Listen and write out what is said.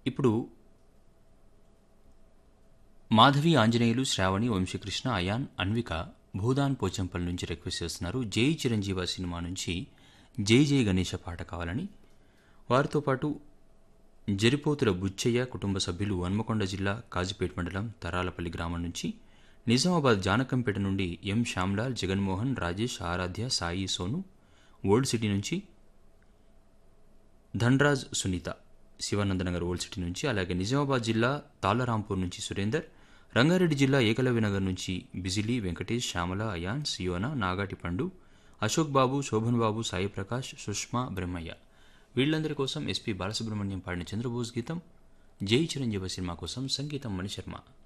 ఇప్పుడు మాధవి ఆంజనేయులు శ్రావణి వంశీకృష్ణ అయాన్ అన్విక భూదాన్ పోచంపల్లి నుంచి రిక్వెస్ట్ చేస్తున్నారు జై చిరంజీవ సినిమా నుంచి జై జై గణేష పాట కావాలని వారితో పాటు జరిపోతుల బుచ్చయ్య కుటుంబ సభ్యులు హన్మకొండ జిల్లా కాజిపేట మండలం తరాలపల్లి గ్రామం నుంచి నిజామాబాద్ జానకంపేట నుండి M Shyamlal Jaganmohan Rajesh Aradhya Sai Sonu old city నుంచి ధన్రాజ్ సునీత శివానందనగర్ ఓల్డ్ సిటీ నుంచి అలాగే నిజామాబాద్ జిల్లా తాళరాంపూర్ నుంచి సురేందర్ రంగారెడ్డి జిల్లా ఏకలవ్యనగర్ నుంచి బిజిలీ వెంకటేష్ శ్యామల అయాన్ సియోనా నాగాటి పండు అశోక్ బాబు శోభన్ బాబు సాయి ప్రకాష్ సుష్మా బ్రహ్మయ్య వీళ్ళందరి కోసం ఎస్పీ బాలసుబ్రహ్మణ్యం పాడిన చంద్రబోస్ గీతం జై చిరంజీవ సినిమా కోసం సంగీతం మణిశర్మ